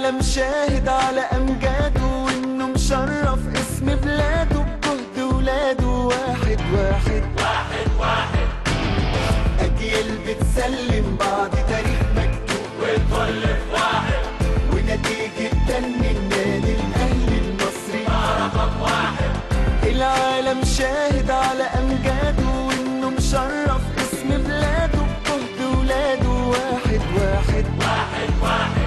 العالم شاهد على أمجاده وإنه مشرف اسم بلاده بجهد ولاده واحد واحد واحد واحد أجيال بتسلم بعض تاريخ مكتوب والكل في واحد ونتيجة تنمي النادي الأهلي المصري رقم واحد العالم شاهد على أمجاده وإنه مشرف اسم بلاده بجهد ولاده واحد واحد واحد واحد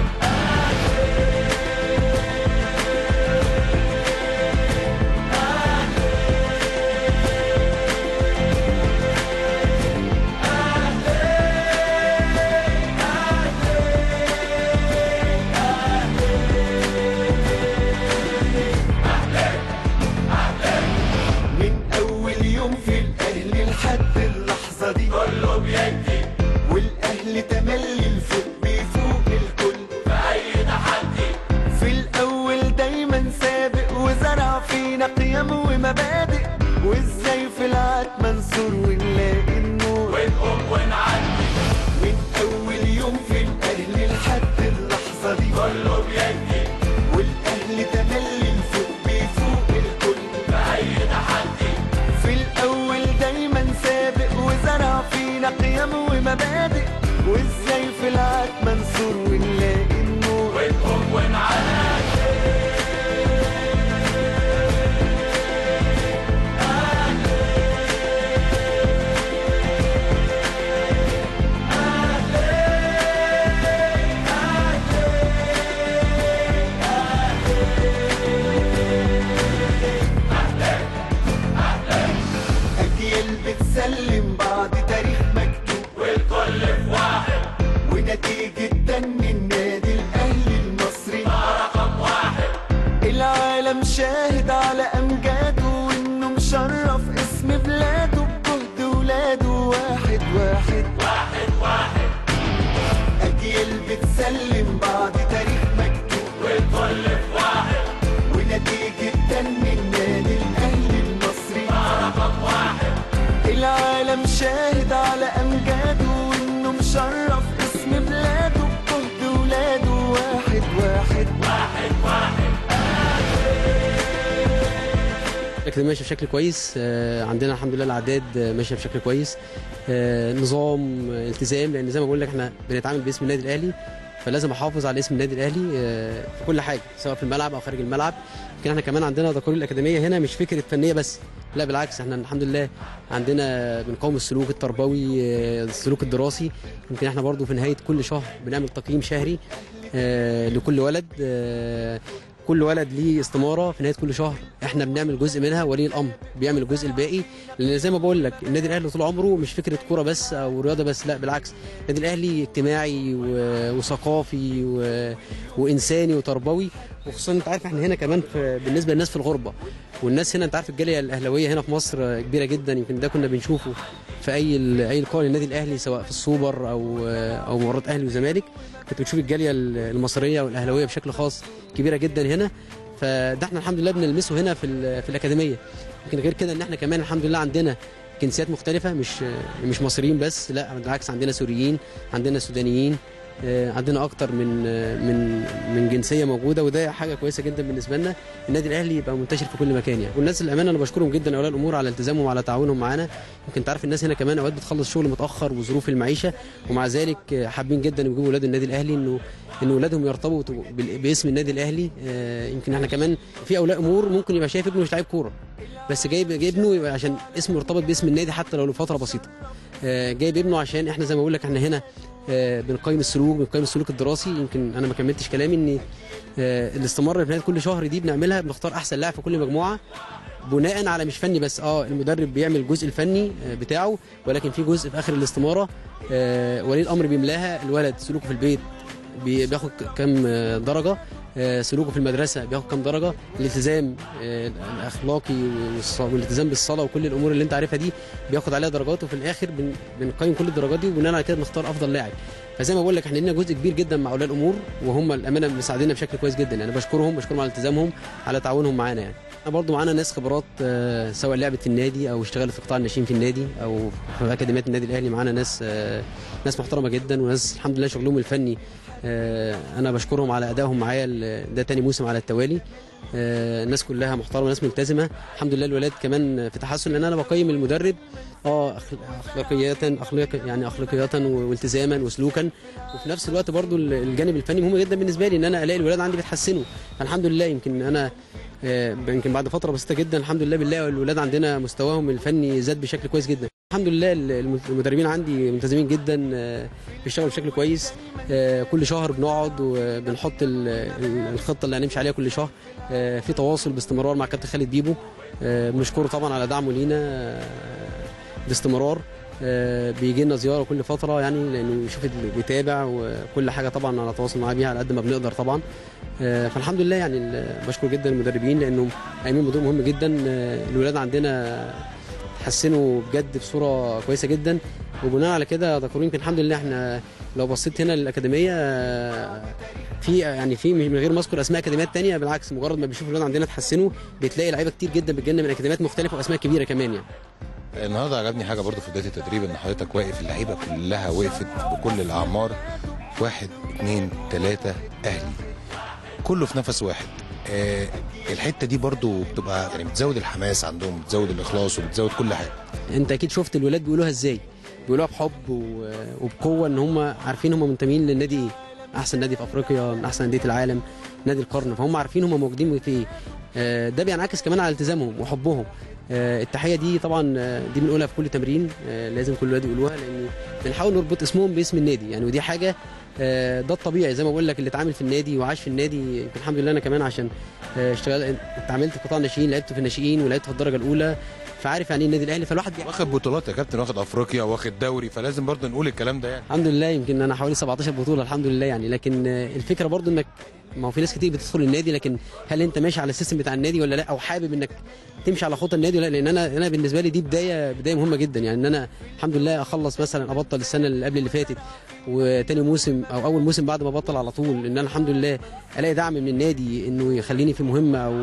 من أول يوم في الأهلي لحد اللحظة دي كله بيدي والأهلي تملي الفوق بيفوق الكل في أي تحدي في الأول دايما سابق وزرع فينا قيم ومبادئ وإزاي في العاد منصور ونلاقي النور ونقوم ونعدي من أول يوم في الأهلي لحد اللحظة دي كله بيدي والأهلي تملي الفوق بيفوق الكل في أي تحدي في الأول دايما سابق وزرع فينا قيم ومبادئ وإزاي في العاد منصور ونلاقي النور ونقوم ونعدي أجيال بتسلم بعض تاريخ مكتوب والكل في واحد ونتيجة تنمي النادي الأهلي المصري رقم واحد العالم شاهد على أمجاده وإنه مشرف اسم بلاده بجهد ولاده واحد واحد واحد واحد أجيال بتسلم بعض تاريخ مكتوب والكل في واحد ونتيجة تنمي النادي الأهلي المصري رقم واحد العالم شاهد على أمجاده وإنه مشرف اسم بلاده بجهد ولاده واحد واحد واحد واحد لكن ماشي بشكل كويس آه، عندنا الحمد لله الاعداد آه، ماشيه بشكل كويس آه، نظام آه، التزام لان زي ما بقول لك احنا بنتعامل باسم النادي الاهلي فلازم احافظ على اسم النادي الاهلي آه، في كل حاجه سواء في الملعب او خارج الملعب يمكن احنا كمان عندنا ذكور الاكاديميه هنا مش فكره فنيه بس لا بالعكس احنا الحمد لله عندنا بنقوم السلوك التربوي آه، السلوك الدراسي يمكن احنا برضو في نهايه كل شهر بنعمل تقييم شهري آه، لكل ولد آه، كل ولد ليه استماره في نهايه كل شهر احنا بنعمل جزء منها ولي الامر بيعمل الجزء الباقي لان زي ما بقول لك النادي الاهلي طول عمره مش فكره كوره بس او رياضه بس لا بالعكس النادي الاهلي اجتماعي و- وثقافي و... وانساني وتربوي وخصوصا انت عارف احنا هنا كمان في... بالنسبه للناس في الغربه والناس هنا انت عارف الجاليه الاهلاويه هنا في مصر كبيره جدا يمكن ده كنا بنشوفه في اي ال- اي لقاء للنادي الاهلي سواء في السوبر او او مباراه اهلي وزمالك كنت بتشوف الجاليه المصريه والاهلاويه بشكل خاص كبيره جدا هنا فده احنا الحمد لله بنلمسه هنا في ال- في الاكاديميه يمكن غير كده ان احنا كمان الحمد لله عندنا جنسيات مختلفه مش مش مصريين بس لا بالعكس عندنا سوريين عندنا سودانيين آه، عندنا اكتر من آه، من من جنسيه موجوده وده حاجه كويسه جدا بالنسبه لنا النادي الاهلي يبقى منتشر في كل مكان يعني والناس الامانه انا بشكرهم جدا اولياء الامور على التزامهم وعلى تعاونهم معانا يمكن تعرف الناس هنا كمان اوقات بتخلص شغل متاخر وظروف المعيشه ومع ذلك آه، حابين جدا يجيبوا اولاد النادي الاهلي انه ان اولادهم يرتبطوا بال- باسم النادي الاهلي آه، يمكن احنا كمان في اولياء امور ممكن يبقى شايف ابنه مش لعيب كوره بس جايب جايب ابنه يبقى عشان اسمه مرتبط باسم النادي حتى لو لفتره بسيطه آه، جايب ابنه عشان احنا زي ما بقول لك احنا هنا آه، بنقيم السلوك بنقيم السلوك الدراسي يمكن انا ما كملتش كلامي ان آه، الاستماره في نهايه كل شهر دي بنعملها بنختار احسن لاعب في كل مجموعه بناء على مش فني بس اه المدرب بيعمل الجزء الفني آه، بتاعه ولكن في جزء في اخر الاستماره آه، ولي الامر بيملاها الولد سلوكه في البيت بي- بياخد ك- كام آه، درجه آه، سلوكه في المدرسه بياخد كام درجه الالتزام آه، الاخلاقي والص- والالتزام بالصلاه وكل الامور اللي انت عارفها دي بياخد عليها درجات وفي الاخر بن- بنقيم كل الدرجات دي وبناء على كده بنختار افضل لاعب فزي ما بقول لك احنا لنا جزء كبير جدا مع اولياء الامور وهم الامانه مساعديننا بشكل كويس جدا يعني بشكرهم بشكرهم على التزامهم على تعاونهم معانا يعني احنا برضو معانا ناس خبرات آه، سواء لعبت في النادي او اشتغلت في قطاع الناشئين في النادي او في اكاديميات النادي الاهلي معانا ناس آه، ناس محترمه جدا وناس الحمد لله شغلهم الفني آه، انا بشكرهم على ادائهم معايا ال- ده تاني موسم على التوالي آه، الناس كلها محترمه ناس ملتزمه الحمد لله الولاد كمان في تحسن لان انا بقيم المدرب اه أخل- اخلاقيات اخلاق يعني اخلاقيات والتزاما وسلوكا وفي نفس الوقت برضو ال- الجانب الفني مهم جدا بالنسبه لي ان انا الاقي الولاد عندي بيتحسنوا الحمد لله يمكن انا آه، يمكن بعد فتره بسيطه جدا الحمد لله بالله الولاد عندنا مستواهم الفني زاد بشكل كويس جدا الحمد لله ال- المدربين عندي ملتزمين جدا آه، بيشتغلوا بشكل كويس آه، كل شهر بنقعد وبنحط ال- ال- الخطه اللي هنمشي عليها كل شهر آه، في تواصل باستمرار مع كابتن خالد بيبو آه، بنشكره طبعا على دعمه لينا آه، باستمرار آه، بيجي لنا زياره كل فتره يعني لانه يشوف اللي بيتابع وكل حاجه طبعا على تواصل معاه بيها على قد ما بنقدر طبعا آه، فالحمد لله يعني ال- بشكر جدا المدربين لانهم قايمين بدور مهم جدا آه، الولاد عندنا تحسنوا بجد بصوره كويسه جدا وبناء على كده يا دكتور يمكن الحمد لله احنا لو بصيت هنا للاكاديميه آه، في يعني في من غير ما اذكر اسماء اكاديميات تانية بالعكس مجرد ما بيشوفوا الولاد عندنا اتحسنوا بتلاقي لعيبه كتير جدا بتجيلنا من اكاديميات مختلفه واسماء كبيره كمان يعني النهارده عجبني حاجه برضو في بدايه التدريب ان حضرتك واقف اللعيبه كلها وقفت بكل الاعمار واحد اتنين تلاته اهلي كله في نفس واحد آه الحته دي برضو بتبقى يعني بتزود الحماس عندهم بتزود الاخلاص وبتزود كل حاجه انت اكيد شفت الولاد بيقولوها ازاي بيقولوها بحب و- وبقوه ان هم عارفين هم منتمين للنادي ايه احسن نادي في افريقيا من احسن انديه العالم نادي القرن فهم عارفين هم موجودين في ايه آه، ده بينعكس كمان على التزامهم وحبهم آه، التحيه دي طبعا آه، دي بنقولها في كل تمرين آه، لازم كل الولاد يقولوها لان بنحاول نربط اسمهم باسم النادي يعني ودي حاجه آه، ده الطبيعي زي ما بقول لك اللي اتعامل في النادي وعاش في النادي يمكن الحمد لله انا كمان عشان آه، اشتغل اتعاملت في قطاع الناشئين لعبت في الناشئين ولعبت في الدرجه الاولى فعارف يعني ايه النادي الاهلي فالواحد بيحب واخد بطولات يا كابتن واخد افريقيا واخد دوري فلازم برضو نقول الكلام ده يعني الحمد لله يمكن انا حوالي 17 بطوله الحمد لله يعني لكن آه، الفكره برضو انك ما هو في ناس كتير بتدخل النادي لكن هل انت ماشي على السيستم بتاع النادي ولا لا او حابب انك تمشي على خطى النادي ولا لا لان انا انا بالنسبه لي دي بدايه بدايه مهمه جدا يعني ان انا الحمد لله اخلص مثلا ابطل السنه اللي قبل اللي فاتت وتاني موسم او اول موسم بعد ما ابطل على طول ان انا الحمد لله الاقي دعم من النادي انه يخليني في مهمه او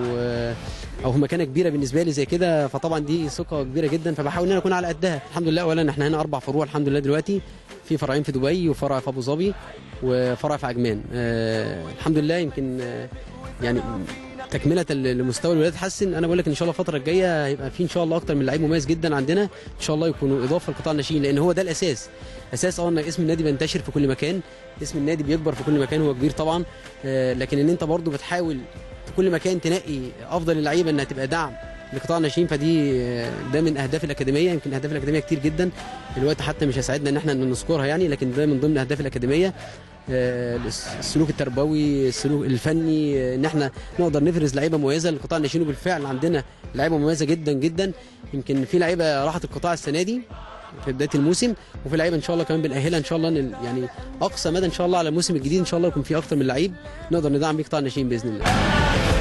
او في مكانه كبيره بالنسبه لي زي كده فطبعا دي ثقه كبيره جدا فبحاول ان انا اكون على قدها الحمد لله اولا احنا هنا اربع فروع الحمد لله دلوقتي في فرعين في دبي وفرع في ابو ظبي وفرع في عجمان آه الحمد لله يمكن آه يعني تكمله لمستوى الولاد اتحسن انا بقول لك ان شاء الله الفتره الجايه هيبقى في ان شاء الله اكتر من لعيب مميز جدا عندنا ان شاء الله يكونوا اضافه لقطاع الناشئين لان هو ده الاساس اساس اه ان اسم النادي بينتشر في كل مكان اسم النادي بيكبر في كل مكان هو كبير طبعا آه لكن ان انت برضو بتحاول في كل مكان تنقي افضل اللعيبه انها تبقى دعم لقطاع الناشئين فدي آه، ده من اهداف الاكاديميه يمكن اهداف الاكاديميه كتير جدا الوقت حتى مش هيساعدنا ان احنا نذكرها يعني لكن ده من ضمن اهداف الاكاديميه آه، السلوك التربوي السلوك الفني آه، ان احنا نقدر نفرز لعيبه مميزه لقطاع الناشئين وبالفعل عندنا لعيبه مميزه جدا جدا يمكن في لعيبه راحت القطاع السنه دي في بدايه الموسم وفي لعيبه ان شاء الله كمان بنأهلها ان شاء الله نل- يعني اقصى مدى ان شاء الله على الموسم الجديد ان شاء الله يكون في اكتر من لعيب نقدر ندعم بيه قطاع الناشئين باذن الله